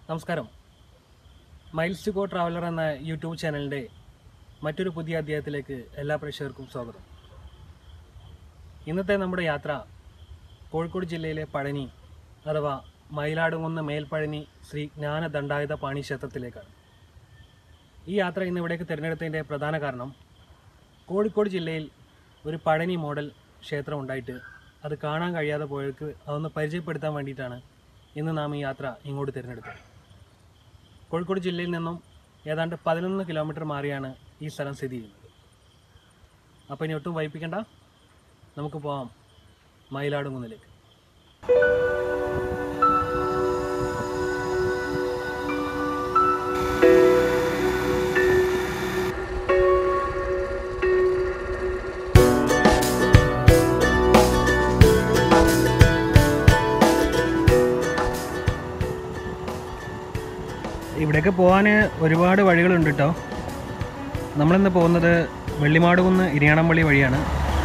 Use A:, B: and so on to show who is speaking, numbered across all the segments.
A: നമസ്കാരം miles to go traveller എന്ന YouTube ചാനലിൻ്റെ മറ്റൊരു പുതിയ അധ്യായത്തിലേക്ക് എല്ലാ പ്രേക്ഷകർക്കും സ്വാഗതം ഇന്നത്തെ നമ്മുടെ യാത്ര കോഴിക്കോട് ജില്ലയിലെ പഴനി അഥവാ മയിലാടുകുന്ന് മേൽപ്പഴനി ശ്രീ ജ്ഞാന ദണ്ഡായുധ പാണി ക്ഷേത്രത്തിലേക്കാണ് ഈ യാത്ര ഇന്ന് ഇവിടേക്ക് തിരഞ്ഞെടുത്തതിൻ്റെ പ്രധാന കാരണം കോഴിക്കോട് ജില്ലയിൽ ഒരു പഴനി മോഡൽ ക്ഷേത്രം ഉണ്ടായിട്ട് അത് കാണാൻ കഴിയാതെ പോയവർക്ക് അതൊന്ന് പരിചയപ്പെടുത്താൻ വേണ്ടിയിട്ടാണ് ഇന്ന് നാം ഈ യാത്ര ഇങ്ങോട്ട് തിരഞ്ഞെടുത്തത് കോഴിക്കോട് ജില്ലയിൽ നിന്നും ഏതാണ്ട് പതിനൊന്ന് കിലോമീറ്റർ മാറിയാണ് ഈ സ്ഥലം സ്ഥിതി ചെയ്യുന്നത് അപ്പോൾ ഇനി ഒട്ടും വൈപ്പിക്കണ്ട നമുക്ക് പോവാം മയിലാടുകുന്നിലേക്ക് ഇവിടേക്ക് പോകാൻ ഒരുപാട് വഴികളുണ്ട് കേട്ടോ നമ്മളിന്ന് പോകുന്നത് വെള്ളിമാടുകുന്ന് ഇരിയാണമ്പള്ളി വഴിയാണ്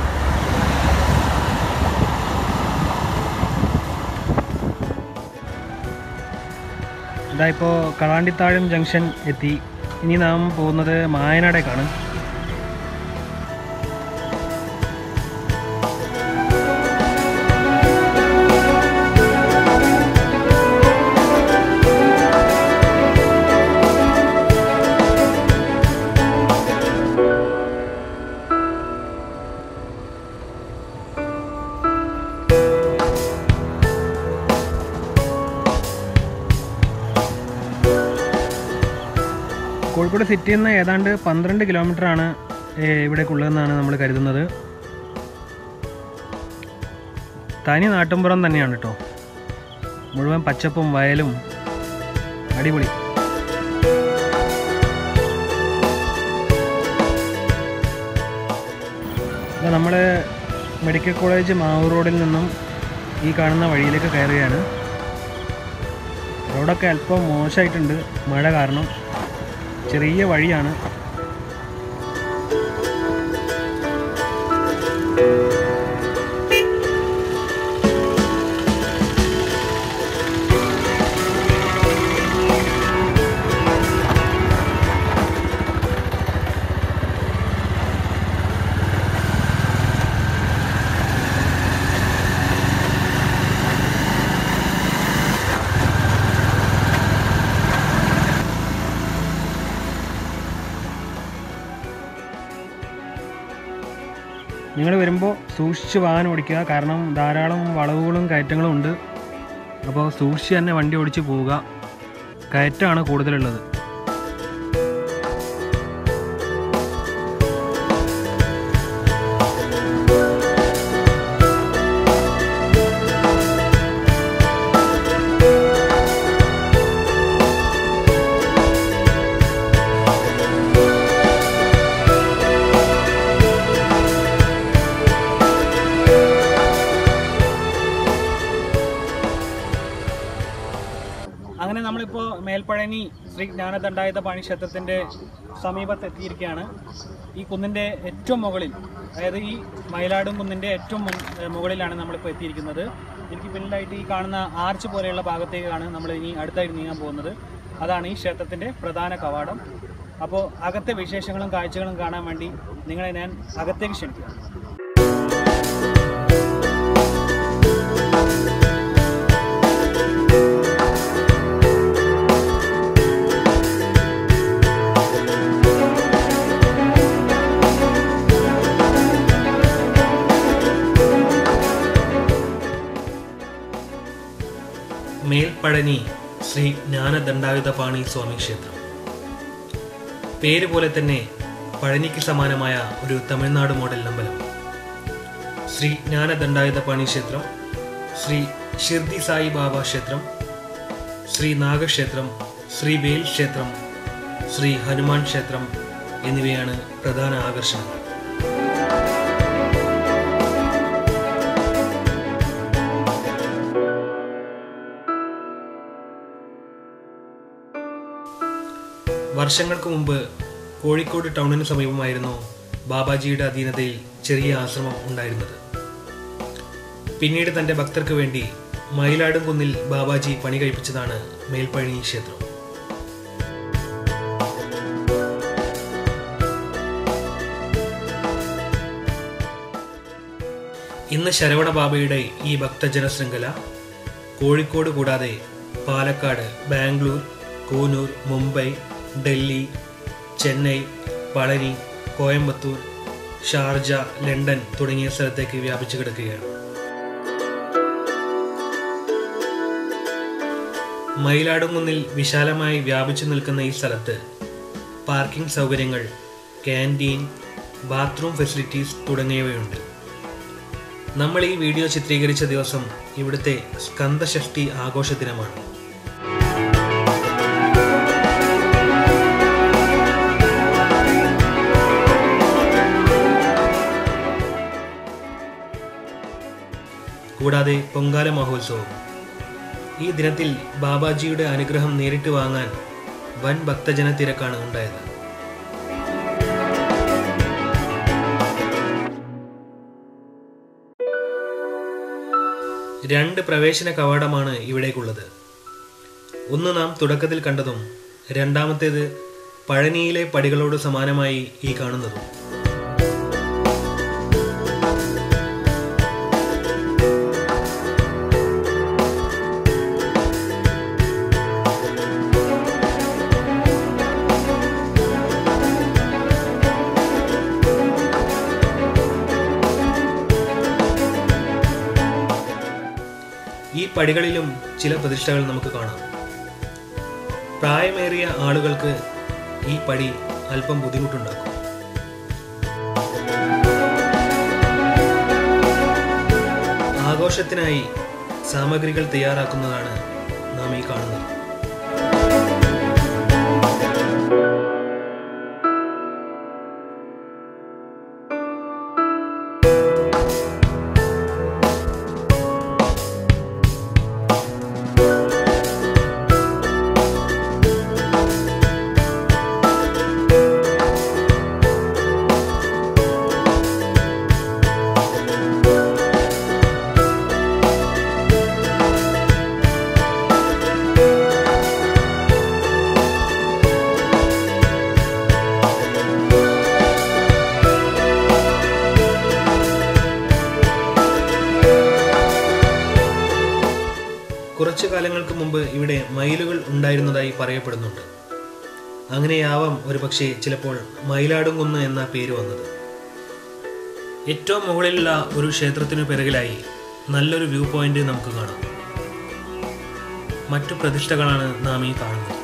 A: ഇതാ ഇപ്പോൾ കളാണ്ടിത്താഴം ജംഗ്ഷൻ എത്തി ഇനി നാം പോകുന്നത് മായനാടേക്കാണ് കോഴിക്കോട് സിറ്റിയിൽ നിന്ന് ഏതാണ്ട് പന്ത്രണ്ട് കിലോമീറ്റർ ആണ് ഇവിടേക്കുള്ളതെന്നാണ് നമ്മൾ കരുതുന്നത് തനി നാട്ടുംപുറം തന്നെയാണ് കേട്ടോ മുഴുവൻ പച്ചപ്പും വയലും അടിപൊളി നമ്മൾ മെഡിക്കൽ കോളേജ് മാവൂർ റോഡിൽ നിന്നും ഈ കാണുന്ന വഴിയിലേക്ക് കയറുകയാണ് റോഡൊക്കെ അല്പം മോശമായിട്ടുണ്ട് മഴ കാരണം ചെറിയ വഴിയാണ് നിങ്ങൾ വരുമ്പോൾ സൂക്ഷിച്ച് വാഹനം ഓടിക്കുക കാരണം ധാരാളം വളവുകളും കയറ്റങ്ങളും ഉണ്ട് അപ്പോൾ സൂക്ഷിച്ച് തന്നെ വണ്ടി ഓടിച്ച് പോവുക കയറ്റമാണ് കൂടുതലുള്ളത് അങ്ങനെ നമ്മളിപ്പോൾ മേൽപ്പഴനി ശ്രീ ജ്ഞാനദണ്ഡായുധ പാണി ക്ഷേത്രത്തിൻ്റെ സമീപത്ത് എത്തിയിരിക്കുകയാണ് ഈ കുന്നിൻ്റെ ഏറ്റവും മുകളിൽ അതായത് ഈ മയിലാടും കുന്നിൻ്റെ ഏറ്റവും മുൻ ഏ, മുകളിലാണ് നമ്മളിപ്പോൾ എത്തിയിരിക്കുന്നത് എനിക്ക് പിന്നിലായിട്ട് ഈ കാണുന്ന ആർച്ച് പോലെയുള്ള ഭാഗത്തേക്കാണ് നമ്മൾ ഇനി അടുത്തായിട്ട് നീങ്ങാൻ പോകുന്നത് അതാണ് ഈ ക്ഷേത്രത്തിൻ്റെ പ്രധാന കവാടം അപ്പോൾ അകത്തെ വിശേഷങ്ങളും കാഴ്ചകളും കാണാൻ വേണ്ടി നിങ്ങളെ ഞാൻ അകത്തേക്ക് ക്ഷണിക്കുകയാണ് മേൽപ്പഴനി ശ്രീ ജ്ഞാനദണ്ഡായുധപാണി സ്വാമി ക്ഷേത്രം പേര് പോലെ തന്നെ പഴനിക്ക് സമാനമായ ഒരു തമിഴ്നാട് മോഡൽ അമ്പലം ശ്രീ ജ്ഞാനദണ്ഡായുധപാണി ക്ഷേത്രം ശ്രീ ഷിർദി സായി ബാബ ക്ഷേത്രം ശ്രീ നാഗക്ഷേത്രം ശ്രീ വേൽ ക്ഷേത്രം ശ്രീ ഹനുമാൻ ക്ഷേത്രം എന്നിവയാണ് പ്രധാന ആകർഷണങ്ങൾ വർഷങ്ങൾക്ക് മുമ്പ് കോഴിക്കോട് ടൗണിന് സമീപമായിരുന്നു ബാബാജിയുടെ അധീനതയിൽ ചെറിയ ആശ്രമം ഉണ്ടായിരുന്നത് പിന്നീട് തൻ്റെ ഭക്തർക്ക് വേണ്ടി മയിലാടുംകുന്നിൽ ബാബാജി പണി കഴിപ്പിച്ചതാണ് മേൽപ്പഴനി ക്ഷേത്രം ഇന്ന് ശരവണ ബാബയുടെ ഈ ഭക്തജന ശൃംഖല കോഴിക്കോട് കൂടാതെ പാലക്കാട് ബാംഗ്ലൂർ കൂനൂർ മുംബൈ ഡൽഹി ചെന്നൈ പളനി കോയമ്പത്തൂർ ഷാർജ ലണ്ടൻ തുടങ്ങിയ സ്ഥലത്തേക്ക് വ്യാപിച്ചു കിടക്കുകയാണ് മയിലാടുംകുന്നിൽ വിശാലമായി വ്യാപിച്ചു നിൽക്കുന്ന ഈ സ്ഥലത്ത് പാർക്കിംഗ് സൗകര്യങ്ങൾ ക്യാൻറ്റീൻ ബാത്റൂം ഫെസിലിറ്റീസ് തുടങ്ങിയവയുണ്ട് നമ്മൾ ഈ വീഡിയോ ചിത്രീകരിച്ച ദിവസം ഇവിടുത്തെ സ്കന്ദഷഷ്ടി ആഘോഷ ദിനമാണ് കൂടാതെ പൊങ്കാല മഹോത്സവം ഈ ദിനത്തിൽ ബാബാജിയുടെ അനുഗ്രഹം നേരിട്ട് വാങ്ങാൻ വൻ ഭക്തജന തിരക്കാണ് ഉണ്ടായത് രണ്ട് പ്രവേശന കവാടമാണ് ഇവിടേക്കുള്ളത് ഒന്ന് നാം തുടക്കത്തിൽ കണ്ടതും രണ്ടാമത്തേത് പഴനിയിലെ പടികളോട് സമാനമായി ഈ കാണുന്നതും ഈ പടികളിലും ചില പ്രതിഷ്ഠകൾ നമുക്ക് കാണാം പ്രായമേറിയ ആളുകൾക്ക് ഈ പടി അല്പം ബുദ്ധിമുട്ടുണ്ടാക്കും ആഘോഷത്തിനായി സാമഗ്രികൾ തയ്യാറാക്കുന്നതാണ് നാം ഈ കാണുന്നത് കുറച്ചു കാലങ്ങൾക്ക് മുമ്പ് ഇവിടെ മയിലുകൾ ഉണ്ടായിരുന്നതായി പറയപ്പെടുന്നുണ്ട് അങ്ങനെയാവാം ഒരുപക്ഷെ ചിലപ്പോൾ മയിലാടുംകുന്ന് എന്ന പേര് വന്നത് ഏറ്റവും മുകളിലുള്ള ഒരു ക്ഷേത്രത്തിനു പിറകിലായി നല്ലൊരു വ്യൂ പോയിന്റ് നമുക്ക് കാണാം മറ്റു പ്രതിഷ്ഠകളാണ് നാം ഈ കാണുന്നത്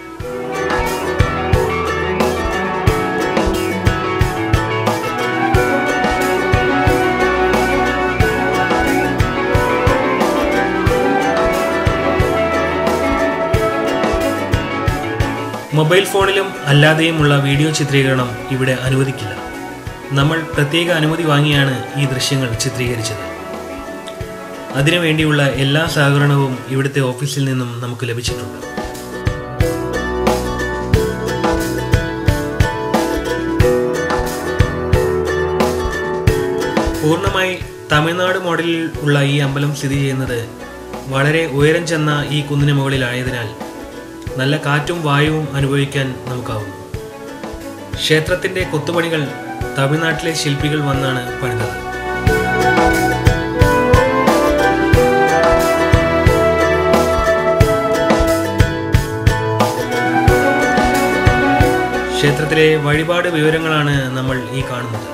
A: മൊബൈൽ ഫോണിലും അല്ലാതെയുമുള്ള വീഡിയോ ചിത്രീകരണം ഇവിടെ അനുവദിക്കില്ല നമ്മൾ പ്രത്യേക അനുമതി വാങ്ങിയാണ് ഈ ദൃശ്യങ്ങൾ ചിത്രീകരിച്ചത് അതിനുവേണ്ടിയുള്ള എല്ലാ സഹകരണവും ഇവിടുത്തെ ഓഫീസിൽ നിന്നും നമുക്ക് ലഭിച്ചിട്ടുണ്ട് പൂർണ്ണമായി തമിഴ്നാട് മോഡലിൽ ഉള്ള ഈ അമ്പലം സ്ഥിതി ചെയ്യുന്നത് വളരെ ഉയരം ചെന്ന ഈ കുന്നിന് മുകളിലായതിനാൽ നല്ല കാറ്റും വായുവും അനുഭവിക്കാൻ നമുക്കാവുന്നു ക്ഷേത്രത്തിന്റെ കൊത്തുപണികൾ തമിഴ്നാട്ടിലെ ശില്പികൾ വന്നാണ് പണിതത് ക്ഷേത്രത്തിലെ വഴിപാട് വിവരങ്ങളാണ് നമ്മൾ ഈ കാണുന്നത്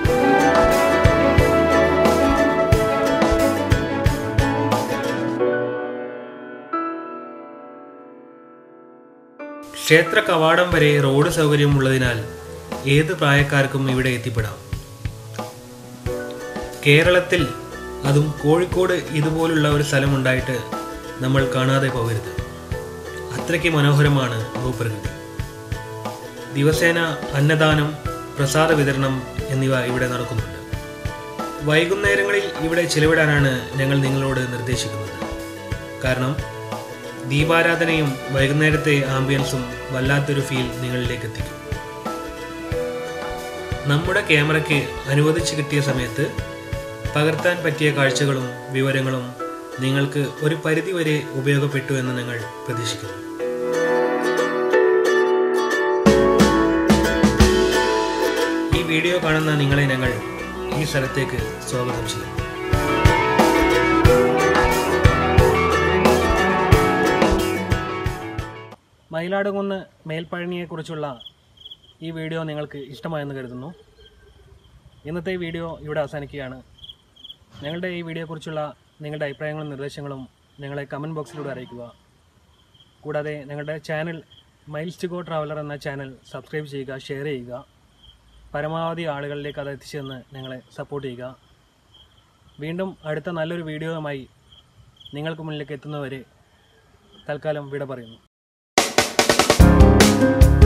A: ക്ഷേത്ര കവാടം വരെ റോഡ് സൗകര്യമുള്ളതിനാൽ ഏത് പ്രായക്കാർക്കും ഇവിടെ എത്തിപ്പെടാം കേരളത്തിൽ അതും കോഴിക്കോട് ഇതുപോലുള്ള ഒരു സ്ഥലമുണ്ടായിട്ട് നമ്മൾ കാണാതെ പോകരുത് അത്രയ്ക്ക് മനോഹരമാണ് ഭൂപ്രകൃതി ദിവസേന അന്നദാനം പ്രസാദ വിതരണം എന്നിവ ഇവിടെ നടക്കുന്നുണ്ട് വൈകുന്നേരങ്ങളിൽ ഇവിടെ ചിലവിടാനാണ് ഞങ്ങൾ നിങ്ങളോട് നിർദ്ദേശിക്കുന്നത് കാരണം ദീപാരാധനയും വൈകുന്നേരത്തെ ആംബിയൻസും വല്ലാത്തൊരു ഫീൽ നിങ്ങളിലേക്ക് എത്തിക്കും നമ്മുടെ ക്യാമറയ്ക്ക് അനുവദിച്ചു കിട്ടിയ സമയത്ത് പകർത്താൻ പറ്റിയ കാഴ്ചകളും വിവരങ്ങളും നിങ്ങൾക്ക് ഒരു പരിധിവരെ ഉപയോഗപ്പെട്ടു എന്ന് ഞങ്ങൾ പ്രതീക്ഷിക്കുന്നു ഈ വീഡിയോ കാണുന്ന നിങ്ങളെ ഞങ്ങൾ ഈ സ്ഥലത്തേക്ക് സ്വാഗതം ചെയ്യും മയിലാടുകുന്ന് മേൽപ്പഴനിയെക്കുറിച്ചുള്ള ഈ വീഡിയോ നിങ്ങൾക്ക് ഇഷ്ടമായെന്ന് കരുതുന്നു ഇന്നത്തെ ഈ വീഡിയോ ഇവിടെ അവസാനിക്കുകയാണ് ഞങ്ങളുടെ ഈ വീഡിയോയെക്കുറിച്ചുള്ള നിങ്ങളുടെ അഭിപ്രായങ്ങളും നിർദ്ദേശങ്ങളും ഞങ്ങളെ കമൻറ്റ് ബോക്സിലൂടെ അറിയിക്കുക കൂടാതെ ഞങ്ങളുടെ channel miles to go traveller എന്ന ചാനൽ സബ്സ്ക്രൈബ് ചെയ്യുക ഷെയർ ചെയ്യുക പരമാവധി ആളുകളിലേക്ക് അത് എത്തിച്ചെന്ന് ഞങ്ങളെ സപ്പോർട്ട് ചെയ്യുക വീണ്ടും അടുത്ത നല്ലൊരു വീഡിയോയുമായി നിങ്ങൾക്ക് മുന്നിലേക്ക് എത്തുന്നവരെ തൽക്കാലം വിട പറയുന്നു